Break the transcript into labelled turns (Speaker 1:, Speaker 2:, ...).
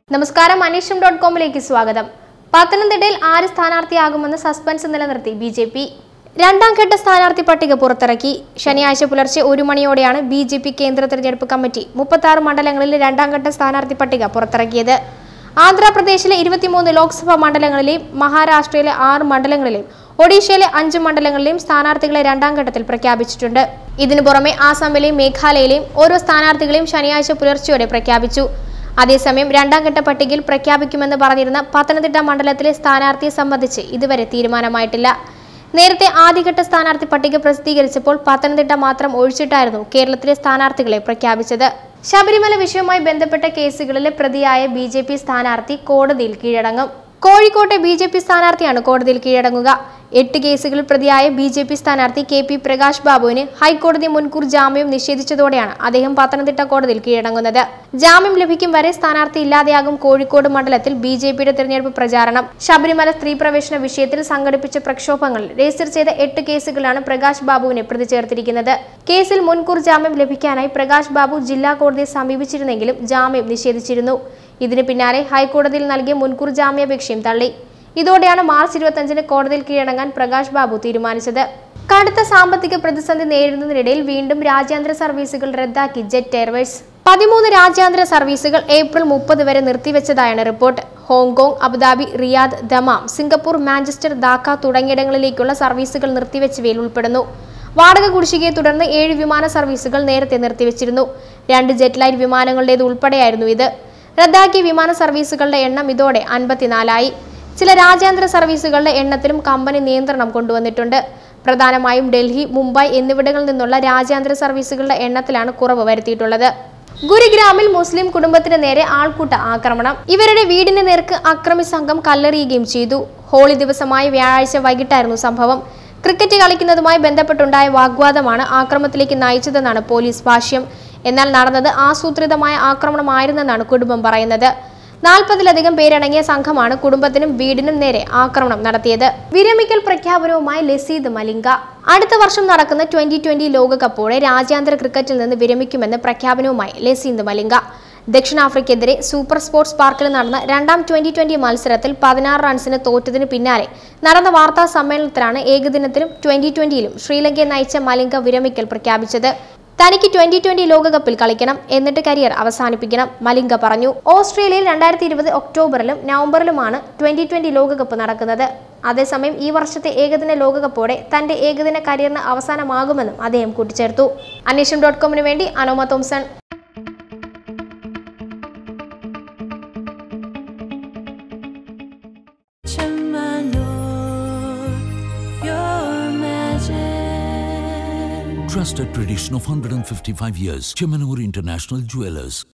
Speaker 1: നമസ്കാരം അനീഷം ഡോട്ട് കോമിലേക്ക് സ്വാഗതം പത്തനംതിട്ടയിൽ ആര് സ്ഥാനാർത്ഥിയാകുമെന്ന് സസ്പെൻസ് നിലനിർത്തി ബി ജെ പി രണ്ടാം ഘട്ട സ്ഥാനാർത്ഥി പട്ടിക പുറത്തിറക്കി ശനിയാഴ്ച പുലർച്ചെ ഒരു മണിയോടെയാണ് ബി ജെ പി കേന്ദ്ര തെരഞ്ഞെടുപ്പ് കമ്മിറ്റി മുപ്പത്തി ആറ് മണ്ഡലങ്ങളിൽ രണ്ടാം ഘട്ട സ്ഥാനാർത്ഥി പട്ടിക പുറത്തിറക്കിയത് ആന്ധ്രാപ്രദേശിലെ ഇരുപത്തിമൂന്ന് ലോക്സഭാ മണ്ഡലങ്ങളിലെയും മഹാരാഷ്ട്രയിലെ ആറ് മണ്ഡലങ്ങളിലെയും ഒഡീഷയിലെ അഞ്ച് മണ്ഡലങ്ങളിലെയും സ്ഥാനാർത്ഥികളെ രണ്ടാം ഘട്ടത്തിൽ പ്രഖ്യാപിച്ചിട്ടുണ്ട് ഇതിനു പുറമെ ആസാമിലെയും മേഘാലയയിലെയും ഓരോ സ്ഥാനാർത്ഥികളെയും ശനിയാഴ്ച പുലർച്ചെയോടെ പ്രഖ്യാപിച്ചു അതേസമയം രണ്ടാം ഘട്ട പട്ടികയിൽ പ്രഖ്യാപിക്കുമെന്ന് പറഞ്ഞിരുന്ന പത്തനംതിട്ട മണ്ഡലത്തിലെ സ്ഥാനാർത്ഥിയെ സംബന്ധിച്ച് ഇതുവരെ തീരുമാനമായിട്ടില്ല നേരത്തെ ആദ്യഘട്ട സ്ഥാനാർത്ഥി പട്ടിക പ്രസിദ്ധീകരിച്ചപ്പോൾ പത്തനംതിട്ട മാത്രം ഒഴിച്ചിട്ടായിരുന്നു കേരളത്തിലെ സ്ഥാനാർത്ഥികളെ പ്രഖ്യാപിച്ചത് ശബരിമല വിഷയവുമായി ബന്ധപ്പെട്ട കേസുകളിലെ പ്രതിയായ ബി ജെ പി സ്ഥാനാർത്ഥി കോടതിയിൽ കീഴടങ്ങും കോഴിക്കോട്ടെ ബി ജെ പി സ്ഥാനാർത്ഥിയാണ് കോടതിയിൽ കീഴടങ്ങുക എട്ട് കേസുകളിൽ പ്രതിയായ ബി ജെ പി സ്ഥാനാർത്ഥി കെ പി പ്രകാശ് ബാബുവിന് ഹൈക്കോടതി മുൻകൂർ ജാമ്യം നിഷേധിച്ചതോടെയാണ് അദ്ദേഹം പത്തനംതിട്ട കോടതിയിൽ കീഴടങ്ങുന്നത് ജാമ്യം ലഭിക്കും വരെ സ്ഥാനാർത്ഥി ഇല്ലാതെയാകും കോഴിക്കോട് മണ്ഡലത്തിൽ ബി ജെ പിയുടെ തെരഞ്ഞെടുപ്പ് പ്രചാരണം ശബരിമല സ്ത്രീ പ്രവേശന വിഷയത്തിൽ സംഘടിപ്പിച്ച പ്രക്ഷോഭങ്ങളിൽ രജിസ്റ്റർ ചെയ്ത എട്ട് കേസുകളാണ് പ്രകാശ് ബാബുവിനെ പ്രതി ചേർത്തിരിക്കുന്നത് കേസിൽ മുൻകൂർ ജാമ്യം ലഭിക്കാനായി പ്രകാശ് ബാബു ജില്ലാ കോടതിയെ സമീപിച്ചിരുന്നെങ്കിലും ജാമ്യം നിഷേധിച്ചിരുന്നു ഇതിന് പിന്നാലെ ഹൈക്കോടതിയിൽ നൽകിയ മുൻകൂർ ജാമ്യാപേക്ഷയും തള്ളി ഇതോടെയാണ് മാർച്ച് ഇരുപത്തഞ്ചിന് കോടതിയിൽ കീഴടങ്ങാൻ പ്രകാശ് ബാബു തീരുമാനിച്ചത് കടുത്ത സാമ്പത്തിക പ്രതിസന്ധി നേരിടുന്നതിനിടയിൽ വീണ്ടും രാജ്യാന്തര സർവീസുകൾ റദ്ദാക്കി ജെറ്റ് എയർവേസ് പതിമൂന്ന് രാജ്യാന്തര സർവീസുകൾ ഏപ്രിൽ മുപ്പത് വരെ നിർത്തിവെച്ചതായാണ് report Hong Kong Abu Dhabi Riyadh Dammam Singapore Manchester Dhaka തുടങ്ങിയിടങ്ങളിലേക്കുള്ള സർവീസുകൾ നിർത്തിവെച്ചവയിൽ ഉൾപ്പെടുന്നു വാടക കുടിശ്ശികയെ തുടർന്ന് ഏഴ് വിമാന സർവീസുകൾ നേരത്തെ നിർത്തിവെച്ചിരുന്നു രണ്ട് ജെറ്റ് ലൈറ്റ് വിമാനങ്ങളുടേത് ഉൾപ്പെടെയായിരുന്നു ഇത് റദ്ദാക്കിയ വിമാന സർവീസുകളുടെ എണ്ണം ഇതോടെ അൻപത്തിനാലായി ചില രാജ്യാന്തര സർവീസുകളുടെ എണ്ണത്തിലും കമ്പനി നിയന്ത്രണം കൊണ്ടുവന്നിട്ടുണ്ട് പ്രധാനമായും ഡൽഹി മുംബൈ എന്നിവിടങ്ങളിൽ നിന്നുള്ള രാജ്യാന്തര സർവീസുകളുടെ എണ്ണത്തിലാണ് കുറവ് വരുത്തിയിട്ടുള്ളത് ഗുരുഗ്രാമിൽ മുസ്ലിം കുടുംബത്തിന് നേരെ ആൾക്കൂട്ട ആക്രമണം ഇവരുടെ വീടിന് നേർക്ക് അക്രമി സംഘം കല്ലെറിയുകയും ചെയ്തു ഹോളി ദിവസമായ വ്യാഴാഴ്ച വൈകിട്ടായിരുന്നു സംഭവം ക്രിക്കറ്റ് കളിക്കുന്നതുമായി ബന്ധപ്പെട്ടുണ്ടായ വാഗ്വാദമാണ് ആക്രമണത്തിലേക്ക് നയിച്ചതെന്നാണ് പോലീസ് ഭാഷ്യം എന്നാൽ നടന്നത് ആസൂത്രിതമായ ആക്രമണമായിരുന്നെന്നാണ് കുടുംബം പറയുന്നത് നാൽപ്പതിലധികം പേരടങ്ങിയ സംഘമാണ് കുടുംബത്തിനും വീടിനും നേരെ ആക്രമണം നടത്തിയത് വിരമിക്കൽ പ്രഖ്യാപനവുമായി ലസീദ് മലിംഗ അടുത്ത വർഷം നടക്കുന്ന ട്വന്റി ട്വന്റി ലോകകപ്പോടെ രാജ്യാന്തര ക്രിക്കറ്റിൽ നിന്ന് വിരമിക്കുമെന്ന് പ്രഖ്യാപനവുമായി ലസീദ് മലിംഗ ദക്ഷിണാഫ്രിക്കെതിരെ സൂപ്പർ സ്പോർട്സ് പാർക്കിൽ നടന്ന രണ്ടാം ട്വന്റി ട്വന്റി മത്സരത്തിൽ പതിനാറ് റൺസിന് തോറ്റതിന് പിന്നാലെ നടന്ന വാർത്താ സമ്മേളനത്തിലാണ് ഏകദിനത്തിലും ട്വന്റി ട്വന്റിയിലും ശ്രീലങ്കയെ നയിച്ച മലിംഗ വിരമിക്കൽ പ്രഖ്യാപിച്ചത് തനിക്ക് ട്വന്റി ട്വന്റി ലോകകപ്പിൽ കളിക്കണം എന്നിട്ട് കരിയർ അവസാനിപ്പിക്കണം മലിംഗ പറഞ്ഞു ഓസ്ട്രേലിയയിൽ രണ്ടായിരത്തി ഇരുപത് ഒക്ടോബറിലും നവംബറിലുമാണ് ട്വന്റി ട്വന്റി ലോകകപ്പ് നടക്കുന്നത് അതേസമയം ഈ വർഷത്തെ ഏകദിന ലോകകപ്പോടെ തന്റെ ഏകദിന കരിയറിന് അവസാനമാകുമെന്നും അദ്ദേഹം കൂട്ടിച്ചേർത്തു അന്വേഷണം ഡോട്ട് കോമിന് വേണ്ടി Anoma Thomson
Speaker 2: your magic.
Speaker 3: Trusted tradition of 155 years. Chemanur International Jewelers.